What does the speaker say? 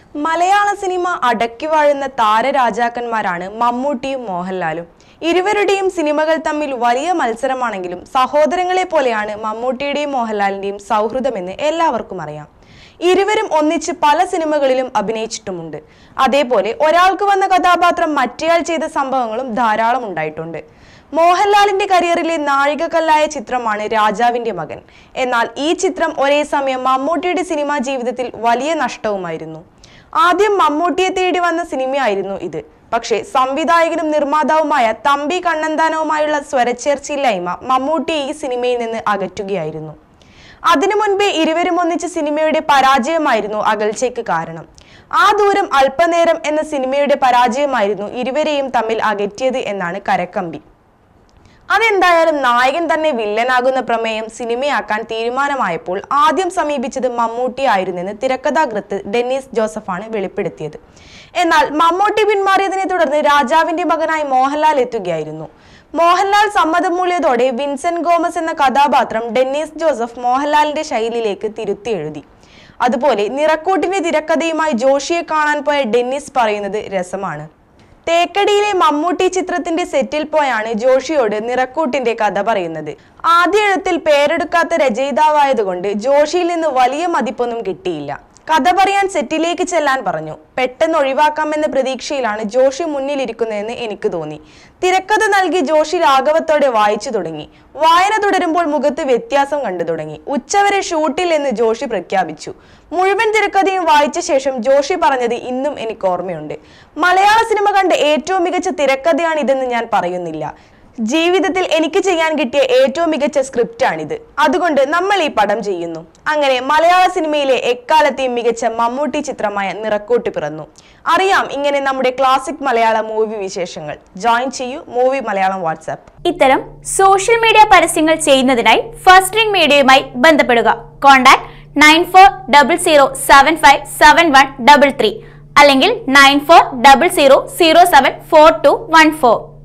മലയാള സിനിമ അടക്കി വാഴുന്ന താരരാജാക്കന്മാരാണ് മമ്മൂട്ടിയും മോഹൻലാലും ഇരുവരുടെയും സിനിമകൾ തമ്മിൽ വലിയ മത്സരമാണെങ്കിലും സഹോദരങ്ങളെ പോലെയാണ് മമ്മൂട്ടിയുടെയും മോഹൻലാലിന്റെയും സൗഹൃദമെന്ന് എല്ലാവർക്കും അറിയാം ഇരുവരും ഒന്നിച്ച് പല സിനിമകളിലും അഭിനയിച്ചിട്ടുമുണ്ട് അതേപോലെ ഒരാൾക്ക് വന്ന കഥാപാത്രം മറ്റേയാൾ ചെയ്ത സംഭവങ്ങളും ധാരാളം ഉണ്ടായിട്ടുണ്ട് മോഹൻലാലിന്റെ കരിയറിലെ നാഴികക്കല്ലായ ചിത്രമാണ് രാജാവിന്റെ മകൻ എന്നാൽ ഈ ചിത്രം ഒരേ സമയം മമ്മൂട്ടിയുടെ സിനിമാ ജീവിതത്തിൽ വലിയ നഷ്ടവുമായിരുന്നു ആദ്യം മമ്മൂട്ടിയെ തേടി വന്ന സിനിമയായിരുന്നു ഇത് പക്ഷേ സംവിധായകനും നിർമ്മാതാവുമായ തമ്പി കണ്ണന്താനവുമായുള്ള സ്വരച്ചേർച്ചയില്ലായ്മ മമ്മൂട്ടിയെ ഈ സിനിമയിൽ നിന്ന് അകറ്റുകയായിരുന്നു അതിനു മുൻപേ ഇരുവരും ഒന്നിച്ച സിനിമയുടെ പരാജയമായിരുന്നു അകൽച്ചയ്ക്ക് കാരണം ആ ദൂരം അല്പനേരം എന്ന സിനിമയുടെ പരാജയമായിരുന്നു ഇരുവരെയും തമ്മിൽ അകറ്റിയത് എന്നാണ് കരക്കമ്പി അതെന്തായാലും നായകൻ തന്നെ വില്ലനാകുന്ന പ്രമേയം സിനിമയാക്കാൻ തീരുമാനമായപ്പോൾ ആദ്യം സമീപിച്ചത് മമ്മൂട്ടി ആയിരുന്നെന്ന് തിരക്കഥാകൃത്ത് ഡെന്നീസ് ജോസഫാണ് വെളിപ്പെടുത്തിയത് എന്നാൽ മമ്മൂട്ടി പിന്മാറിയതിനെ തുടർന്ന് രാജാവിന്റെ മകനായി മോഹൻലാൽ എത്തുകയായിരുന്നു മോഹൻലാൽ സമ്മതം മൂളിയതോടെ വിൻസെന്റ് ഗോമസ് എന്ന കഥാപാത്രം ഡെന്നീസ് ജോസഫ് മോഹൻലാലിന്റെ ശൈലിയിലേക്ക് തിരുത്തി എഴുതി അതുപോലെ നിറക്കൂട്ടിന്റെ തിരക്കഥയുമായി ജോഷിയെ കാണാൻ പോയ ഡെന്നിസ് പറയുന്നത് രസമാണ് തേക്കടിയിലെ മമ്മൂട്ടി ചിത്രത്തിന്റെ സെറ്റിൽ പോയാണ് ജോഷിയോട് നിറക്കൂട്ടിന്റെ കഥ പറയുന്നത് ആദ്യ എഴുത്തിൽ പേരെടുക്കാത്ത രചയിതാവായതുകൊണ്ട് ജോഷിയിൽ നിന്ന് വലിയ മതിപ്പൊന്നും കിട്ടിയില്ല കഥ പറയാൻ സെറ്റിലേക്ക് ചെല്ലാൻ പറഞ്ഞു പെട്ടെന്ന് ഒഴിവാക്കാമെന്ന പ്രതീക്ഷയിലാണ് ജോഷി മുന്നിലിരിക്കുന്നതെന്ന് എനിക്ക് തോന്നി തിരക്കഥ നൽകി ജോഷി രാഘവത്തോടെ വായിച്ചു തുടങ്ങി വായന തുടരുമ്പോൾ മുഖത്ത് വ്യത്യാസം കണ്ടു തുടങ്ങി ഉച്ചവരെ ഷൂട്ടിൽ എന്ന് ജോഷി പ്രഖ്യാപിച്ചു മുഴുവൻ തിരക്കഥയും വായിച്ച ശേഷം ജോഷി പറഞ്ഞത് ഇന്നും എനിക്ക് ഓർമ്മയുണ്ട് മലയാള സിനിമ കണ്ട ഏറ്റവും മികച്ച തിരക്കഥയാണ് ഇതെന്ന് ഞാൻ പറയുന്നില്ല ജീവിതത്തിൽ എനിക്ക് ചെയ്യാൻ കിട്ടിയ ഏറ്റവും മികച്ച സ്ക്രിപ്റ്റാണിത് അതുകൊണ്ട് നമ്മൾ ഈ പടം ചെയ്യുന്നു അങ്ങനെ മലയാള സിനിമയിലെ എക്കാലത്തെയും മികച്ച മമ്മൂട്ടി ചിത്രമായ നിറക്കൂട്ട് പിറന്നു അറിയാം ഇങ്ങനെ നമ്മുടെ ക്ലാസിക് മലയാള മൂവി വിശേഷങ്ങൾ ജോയിൻ ചെയ്യൂ മൂവി മലയാളം വാട്സാപ്പ് ഇത്തരം സോഷ്യൽ മീഡിയ പരസ്യങ്ങൾ ചെയ്യുന്നതിനായി ഫസ്റ്റ് റിംഗ് മീഡിയയുമായി ബന്ധപ്പെടുക contact nine four double zero seven five seven one double three അല്ലെങ്കിൽ nine four double zero zero seven four two one four